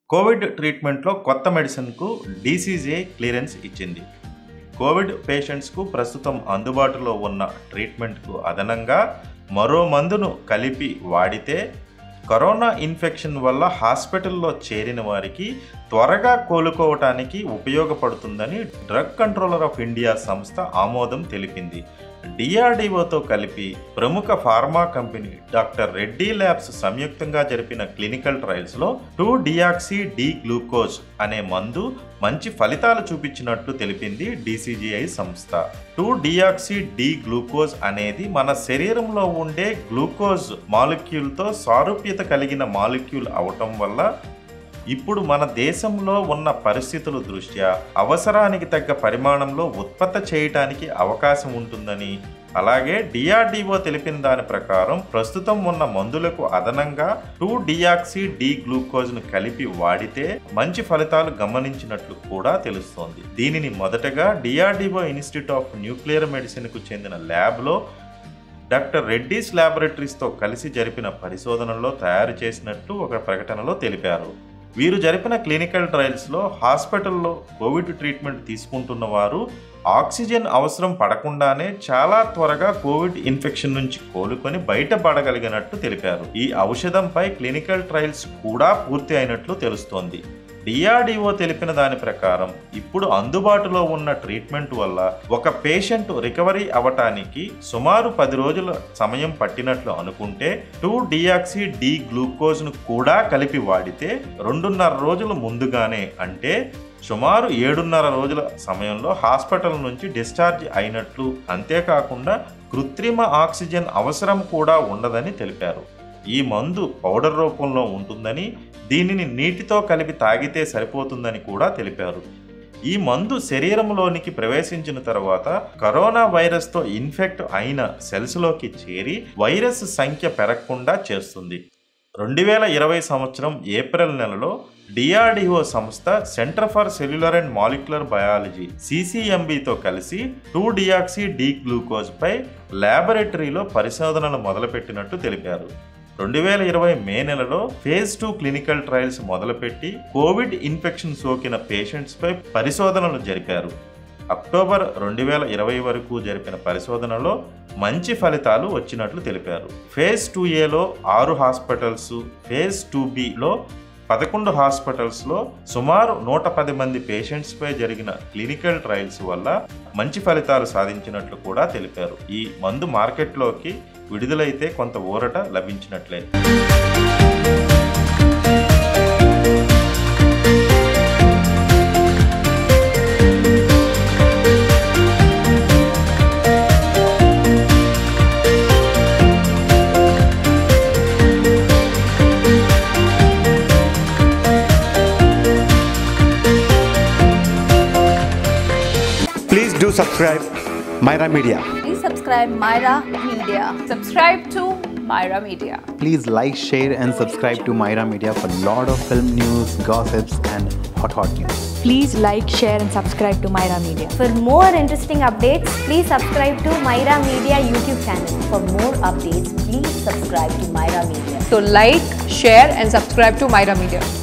Covid ట్రీట్మెంట్లో కొత్త మెడిసిన్కు డీసీజీఐ క్లియరెన్స్ ఇచ్చింది కోవిడ్ పేషెంట్స్కు ప్రస్తుతం అందుబాటులో ఉన్న ట్రీట్మెంట్కు అదనంగా మరో మందును కలిపి వాడితే కరోనా ఇన్ఫెక్షన్ వల్ల హాస్పిటల్లో చేరిన వారికి త్వరగా కోలుకోవటానికి ఉపయోగపడుతుందని డ్రగ్ కంట్రోలర్ ఆఫ్ ఇండియా సంస్థ ఆమోదం తెలిపింది డిఆర్డిఓతో కలిపి ప్రముఖ pharma company doctor Reddy labs సంయుక్తంగా జరిపిన క్లినికల్ ట్రయల్స్లో టూ డియాక్సీ డి గ్లూకోజ్ అనే మందు మంచి ఫలితాలు చూపించినట్టు తెలిపింది డీసీజీఐ సంస్థ టూ డియాక్సీ డి గ్లూకోజ్ అనేది మన శరీరంలో ఉండే గ్లూకోజ్ మాలిక్యూల్తో సారూప్యత కలిగిన మాలిక్యూల్ అవటం వల్ల ఇప్పుడు మన దేశంలో ఉన్న పరిస్థితుల దృష్ట్యా అవసరానికి తగ్గ పరిమాణంలో ఉత్పత్తి చేయటానికి అవకాశం ఉంటుందని అలాగే డిఆర్డిఓ తెలిపిన దాని ప్రకారం ప్రస్తుతం ఉన్న మందులకు అదనంగా టూ డియాక్సీ డి గ్లూకోజ్ను కలిపి వాడితే మంచి ఫలితాలు గమనించినట్లు కూడా తెలుస్తోంది దీనిని మొదటగా డిఆర్డిఓ ఇన్స్టిట్యూట్ ఆఫ్ న్యూక్లియర్ మెడిసిన్కు చెందిన ల్యాబ్లో డాక్టర్ రెడ్డీస్ ల్యాబొరేటరీస్తో కలిసి జరిపిన పరిశోధనలో తయారు చేసినట్టు ఒక ప్రకటనలో తెలిపారు వీరు జరిపిన క్లినికల్ ట్రయల్స్లో హాస్పిటల్లో కోవిడ్ ట్రీట్మెంట్ తీసుకుంటున్న వారు ఆక్సిజన్ అవసరం పడకుండానే చాలా త్వరగా కోవిడ్ ఇన్ఫెక్షన్ నుంచి కోలుకొని బయటపడగలిగినట్టు తెలిపారు ఈ ఔషధంపై క్లినికల్ ట్రయల్స్ కూడా పూర్తి అయినట్లు తెలుస్తోంది డిఆర్డిఓ తెలిపిన దాని ప్రకారం ఇప్పుడు అందుబాటులో ఉన్న ట్రీట్మెంట్ వల్ల ఒక పేషెంట్ రికవరీ అవటానికి సుమారు పది రోజుల సమయం పట్టినట్లు అనుకుంటే టూ డియాక్సీ డి గ్లూకోజ్ను కూడా కలిపి వాడితే రెండున్నర రోజుల ముందుగానే అంటే సుమారు ఏడున్నర రోజుల సమయంలో హాస్పిటల్ నుంచి డిశ్చార్జ్ అయినట్లు అంతేకాకుండా కృత్రిమ ఆక్సిజన్ అవసరం కూడా ఉండదని తెలిపారు ఈ మందు పౌడర్ రూపంలో ఉంటుందని దీనిని నీటితో కలిపి తాగితే సరిపోతుందని కూడా తెలిపారు ఈ మందు శరీరంలోనికి ప్రవేశించిన తర్వాత కరోనా వైరస్తో ఇన్ఫెక్ట్ అయిన సెల్స్లోకి చేరి వైరస్ సంఖ్య పెరగకుండా చేస్తుంది రెండు వేల ఇరవై సంవత్సరం ఏప్రిల్ నెలలో డిఆర్డిఓ సంస్థ centre for cellular and molecular biology సిసిఎంబితో కలిసి టూ డియాక్సీ డి గ్లూకోజ్పై ల్యాబొరేటరీలో పరిశోధనలు మొదలుపెట్టినట్టు తెలిపారు రెండు వేల ఇరవై మే నెలలో ఫేజ్ టూ క్లినికల్ ట్రయల్స్ మొదలుపెట్టి కోవిడ్ ఇన్ఫెక్షన్ సోకిన పేషెంట్స్పై పరిశోధనలు జరిపారు అక్టోబర్ రెండు వేల ఇరవై వరకు జరిపిన పరిశోధనలో మంచి ఫలితాలు వచ్చినట్లు తెలిపారు ఫేజ్ టూ ఏలో ఆరు హాస్పిటల్స్ ఫేజ్ టూ బిలో పదకొండు హాస్పిటల్స్లో సుమారు నూట పది మంది పేషెంట్స్పై జరిగిన క్లినికల్ ట్రయల్స్ వల్ల మంచి ఫలితాలు సాధించినట్లు కూడా తెలిపారు ఈ మందు మార్కెట్లోకి విడుదలైతే కొంత ఊరట లభించినట్లే Please do subscribe Myra Media. Please subscribe Myra Media. Subscribe to Myra Media. Please like, share, and subscribe to Myra Media for lot of film news, gossips, and hot hot news. Please like, share, and subscribe to Myra Media. For more interesting updates, please subscribe to Myra Media YouTube channel. For more updates, please subscribe to Myra Media. So like, share and subscribe to Myra Media.